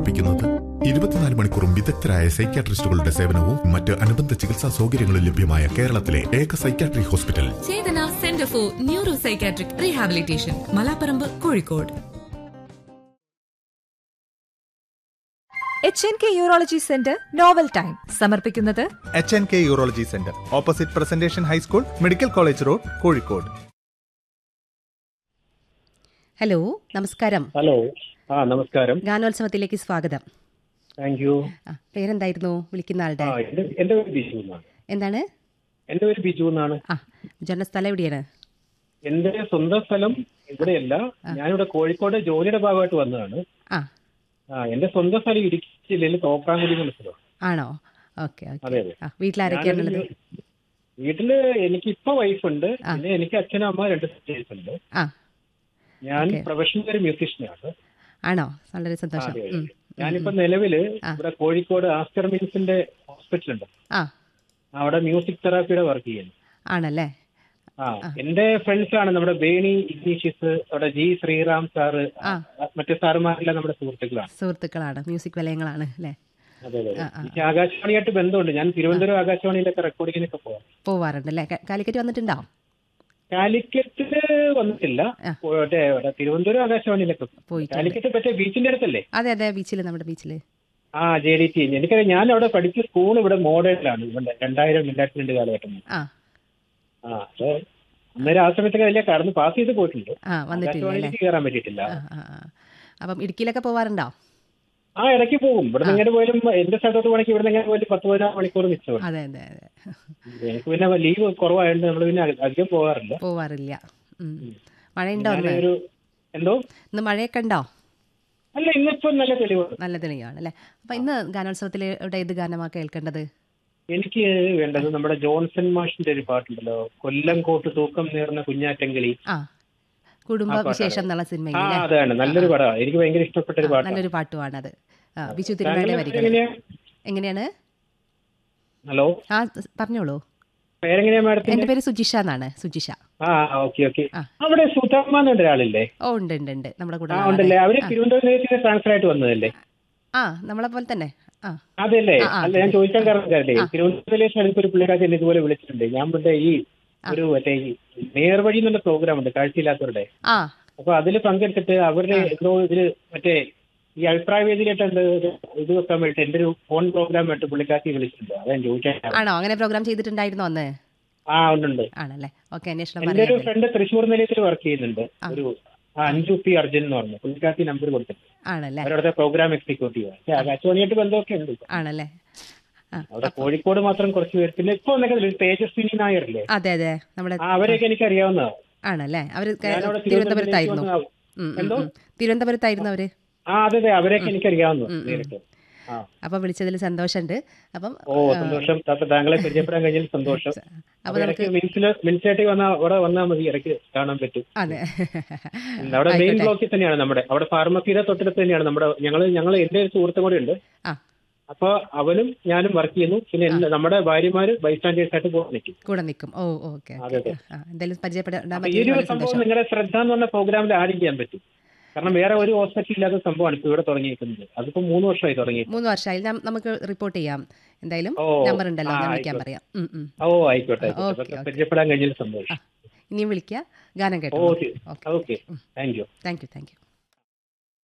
സമർപ്പിക്കുന്നത് ഇരുപത്തിനാല് മണിക്കൂറും വിദഗ്ധരായ സൈക്യാട്രിസ്റ്റുകളുടെ സേവനവും മറ്റ് അനുബന്ധ ചികിത്സാ സൗകര്യങ്ങളും ലഭ്യമായ കേരളത്തിലെ ഏക psychiatry hospital Chetana centre for neuro psychiatric rehabilitation Malaparamba Kozhikode H N K urology centre novel time സമർപ്പിക്കുന്നത് H N K urology centre opposite presentation high school medical college road Kozhikode hello നമസ്കാരം ഹലോ ആ നമസ്കാരം ഗാനോത്സവത്തിലേക്ക് സ്വാഗതം താങ്ക് യു ആ, പേരെന്തായിരുന്നു വിളിക്കുന്ന ആളുടെ ആ എന്റെ എന്റെ പേര് ബിജു എന്നാണ് എന്താണ് എന്റെ പേര് ബിജു എന്നാണ് ആ ജന്മസ്ഥലം എവിടെയാണ് എന്റെ സ്വന്തം സ്ഥലം ഇവിടെയല്ല ഞാനിവിടെ കോഴിക്കോട് ജോലിയുടെ ഭാഗമായിട്ട് വന്നതാണ് ആ ആ എന്റെ സ്വന്തം സ്ഥലം ഇടുക്കി ജില്ലയിൽ തോപ്രാങ്കുടി എന്ന സ്ഥലം ആണോ ഓക്കെ അതെ ഓക്കെ അതെ ആ വീട്ടിലാരൊക്കെയാണുള്ളത് വീട്ടില് എനിക്ക് ഇപ്പൊ വൈഫുണ്ട് പിന്നെ എനിക്ക് അച്ഛനും അമ്മ രണ്ട് സിസ്റ്റേഴ്സ് ഉണ്ട് ആ ഞാൻ Okay. പ്രൊഫഷണൽ ഒരു മ്യൂസീഷ്യനാണ് ആണോ വളരെ സന്തോഷം അതെ, ഉം. ഞാനിപ്പോ നിലവില് ഇവിടെ കോഴിക്കോട് ആസ്റ്റർ മിൽസിന്റെ ഹോസ്പിറ്റൽ ഉണ്ട് ആ അവിടെ മ്യൂസിക് തെറാപ്പിയുടെ വർക്ക് ചെയ്യുന്നു ആണല്ലേ ആ എന്റെ ഫ്രണ്ട്സ് ആണ് നമ്മുടെ ബേണി ഇഗ്നീഷ്യസ് അവിടെ ജി ശ്രീറാം സാറ് ആ. മറ്റു സാറുമാരെല്ലാം നമ്മുടെ സുഹൃത്തുക്കളാണ് സുഹൃത്തുക്കളാണ് മ്യൂസിക് വലയങ്ങളാണ് അല്ലേ അതെ അതെ ആ, ആ. എനിക്ക് ആകാശവാണിയായിട്ട് ബന്ധമുണ്ട് ഞാൻ തിരുവനന്തപുരം ആകാശവാണിയിലൊക്കെ റെക്കോർഡിങ്ങിനൊക്കെ പോവാം പോവാറുണ്ട് അല്ലേ കാ- കാലിക്കറ്റ് വന്നിട്ടുണ്ടോ കാലിക്കറ്റില് വന്നിട്ടില്ല ആ. മറ്റേ ഇവിടെ തിരുവനന്തപുരം ആകാശവാണിയിലൊക്കെ പോയി. പോയിട്ടുണ്ട് കാലിക്കറ്റ് മറ്റേ ബീച്ചിന്റെ അടുത്തല്ലേ അതെ അതെ ബീച്ചിൽ നമ്മുടെ ബീച്ചിൽ ആ ജെ ഡി ടി എനിക്കറിയാം ഞാൻ അവിടെ പഠിച്ച സ്കൂൾ ഇവിടെ മോഡേണിലാണ് ഇവിടെ രണ്ടായിരം രണ്ടായിരത്തി രണ്ട് കാലഘട്ടം ആ ആ അപ്പൊ അന്നേരം ആ സമയത്തൊക്കെ വലിയ കടന്ന് പാസ് ചെയ്ത് പോയിട്ടുണ്ട് ആ വന്നിട്ടില്ല അല്ലേ ആകാശവാണിയിലേക്ക് കയറാൻ പറ്റിയിട്ടില്ല ആ ആ ആ. അപ്പം ഇടുക്കിയിലൊക്കെ പോവാറുണ്ടോ ആ ഇടയ്ക്ക് പോകും ഇവിടെ നിന്ന് എങ്ങനെ പോയാലും എന്റെ സ്ഥലത്തോട്ട് പോകണമെങ്കിൽ ഇവിടെ നിന്ന് എങ്ങനെ പോയാലും പത്ത് പതിനാറ് മണിക്കൂർ മിച്ചമുണ്ട് അതെ അതെ അതെ എനിക്ക് പിന്നെ ലീവ് കുറവായതുകൊണ്ട് നമ്മൾ പിന്നെ അധികം പോകാറില്ല പോവാറില്ല ഉം. മഴയുണ്ടോ ഇന്ന് ഞാനൊരു എന്തോ ഇന്ന് മഴയൊക്കെ ഉണ്ടോ അല്ല ഇന്നിപ്പോ നല്ല തെളിവാണ് നല്ല തെളിവാണ് അല്ലേ അപ്പൊ ഇന്ന് ഗാനോത്സവത്തിൽ ഇവിടെ ഏത് ഗാനമാണ് കേൾക്കേണ്ടത് എനിക്ക് വേണ്ടത് നമ്മുടെ ജോൺസൺ മാഷിന്റെ ഒരു പാട്ടുണ്ടല്ലോ കൊല്ലം കോട്ട് തൂക്കം നേർന്ന കുഞ്ഞാറ്റങ്കിളി ആ കുടുംബ ആ പാട്ടാണ്. വിശേഷം എന്നുള്ള സിനിമയിൽ ആ അല്ലേ അതാണ് നല്ലൊരു പടമാണ് എനിക്ക് ഭയങ്കര ഇഷ്ടപ്പെട്ട ഒരു ആ, പാട്ടാണ് നല്ലൊരു പാട്ടുമാണത് ആ ബിജു തിരുമലയുടെ താങ്കളുടെ വരികൾ പേരെങ്ങനെയാ? എങ്ങനെയാണ് ഹലോ ആ പറഞ്ഞോളൂ പേരെങ്ങനെയാ എന്റെ മാഡത്തിന്റെ പേര് സുജിഷ എന്നാണ് സുജിഷ ആ ഓക്കെ ഓക്കെ ആ. അവിടെ സുധാമ എന്ന ഒരാളില്ലേ ഓ ഉണ്ട് ഉണ്ട് ഉണ്ട് നമ്മുടെ കൂടെ ആ ഉള്ള ഉണ്ടല്ലേ ആളെ. അവര് തിരുവനന്തപുരത്ത് ട്രാൻസ്ഫർ ആയിട്ട് വന്നതല്ലേ ആ നമ്മളെ പോലെ തന്നെ ആ അതല്ലേ ആ, ആ, അല്ല ഞാൻ ചോദിക്കാൻ കാരണം കാരണേ തിരുവനന്തപുരത്തിലേക്ക് എനിക്കൊരു പുള്ളിക്കാരൻ ഇതുപോലെ വിളിച്ചിട്ടുണ്ട് ഞാൻ മറ്റേ ഈ ഒരു മറ്റേ ഈ നേർവഴി എന്നുള്ള പ്രോഗ്രാം ഉണ്ട് കാഴ്ചയില്ലാത്തവരുടെ ആ അപ്പൊ അതിൽ പങ്കെടുത്തിട്ട് അവരുടെ എന്തോ ഇതില് മറ്റേ ഈ അഭിപ്രായ വേദിയിലായിട്ട് എന്ത് ഒരു ഇത് വെക്കാൻ വേണ്ടിട്ട് എന്റെ ഒരു ഫോൺ പ്രോഗ്രാം ആയിട്ട് പുള്ളിക്കാരി വിളിച്ചിട്ടുണ്ട് അതാ ഞാൻ ചോദിക്കാൻ കാരണം. ആണോ അങ്ങനെ പ്രോഗ്രാം ചെയ്തിട്ടുണ്ടായിരുന്നോ അന്ന് ആ ഉണ്ടുണ്ട് ആണല്ലേ ഓക്കെ അന്വേഷണം എന്റെ ഒരു പറയാം ഫ്രണ്ട് തൃശ്ശൂർ നിലയത്തിൽ വർക്ക് ചെയ്യുന്നുണ്ട് ഒരു ആ, അഞ്ജു പി അർജുൻ എന്ന് പറഞ്ഞു പുള്ളിക്കാരി നമ്പർ കൊടുത്തിട്ട് ആണല്ലേ അവരവിടുത്തെ പ്രോഗ്രാം എക്സിക്യൂട്ടീവ് പക്ഷേ ആകാശവാണിയായിട്ട് ബന്ധമൊക്കെ ഉണ്ട് ആണല്ലേ ആ അവിടെ കോഴിക്കോട് മാത്രം കുറച്ച് പേര് പിന്നെ ഇപ്പൊ വന്നൊക്കെ തേജസ്വിനി നായർ അതെ അതെ നമ്മുടെ ആ അവരെയൊക്കെ എനിക്ക് അറിയാവുന്നതാണ് ആണല്ലേ അവര് ക- ഞാനവിടെ തിരുവനന്തപുരത്തായിരുന്നു തിരുവനന്തപുരത്തേക്ക് ഉം, ഉം, എന്തോ? ഉം. തിരുവനന്തപുരത്തായിരുന്നു അവര് ആ അതെ അതെ അവരെയൊക്കെ എനിക്ക് അറിയാവുന്നു നേരിട്ട് ആ അപ്പൊ വിളിച്ചതിൽ സന്തോഷമുണ്ട് അപ്പം ഓ സന്തോഷം താത്ത താങ്കളെ പരിചയപ്പെടാൻ കഴിഞ്ഞാൽ സന്തോഷം അപ്പൊ അപ്പൊ ഇടയ്ക്ക് മിൻസില് മിൻസായിട്ട് വന്ന അവിടെ വന്നാൽ മതി ഇടയ്ക്ക് കാണാൻ പറ്റും അതെ ഉം, അവിടെ മെയിൻ ബ്ലോക്കിൽ തന്നെയാണ് നമ്മുടെ അവിടെ ഫാർമസിയുടെ തൊട്ടടുത്ത് തന്നെയാണ് നമ്മുടെ ഞങ്ങൾ ഞങ്ങൾ എന്റെ ഒരു സുഹൃത്തും കൂടെ ഉണ്ട് ആ അപ്പൊ അവനും ഞാനും വർക്ക് ചെയ്യുന്നു പിന്നെ എല്ലാ- നമ്മുടെ ഭാര്യമാര് ബൈസ്റ്റാൻഡേഴ്സ് ആയിട്ട് പോകാൻ നിൽക്കും കൂടെ നിൽക്കും ഓ ഓക്കെ അതെ, അതെ. എന്തായാലും പരിചയപ്പെടാൻ അപ്പൊ ഈ ഒരു വളരെ സംഭവം സന്തോഷം നിങ്ങളുടെ ശ്രദ്ധ എന്ന് പറഞ്ഞ പ്രോഗ്രാമിൽ ആഡ് ചെയ്യാൻ പറ്റും കാരണം വേറെ ഒരു ഹോസ്പിറ്റൽ ഇല്ലാത്ത സംഭവമാണ് ഇപ്പൊ ഇവിടെ തുടങ്ങിയിരിക്കുന്നത് അതിപ്പോ മൂന്ന് വർഷമായി തുടങ്ങി മൂന്ന് വർഷമായി ഞാൻ നമുക്ക് റിപ്പോർട്ട് ചെയ്യാം എന്തായാലും ഓ, നമ്പർ ഉണ്ടല്ലോ ആ, ഞാൻ വിളിക്കാൻ ആയിക്കോട്ടെ. പറയാം ഉം, ഉം. ഓ ആയിക്കോട്ടെ ഓക്കെ, ആയിക്കോട്ടെ ഓക്കെ. അപ്പൊ പരിചയപ്പെടാൻ കഴിഞ്ഞതിൽ സന്തോഷം ഇനിയും വിളിക്കുക ഗാനം കേട്ടോ okay okay okay thank you thank you thank U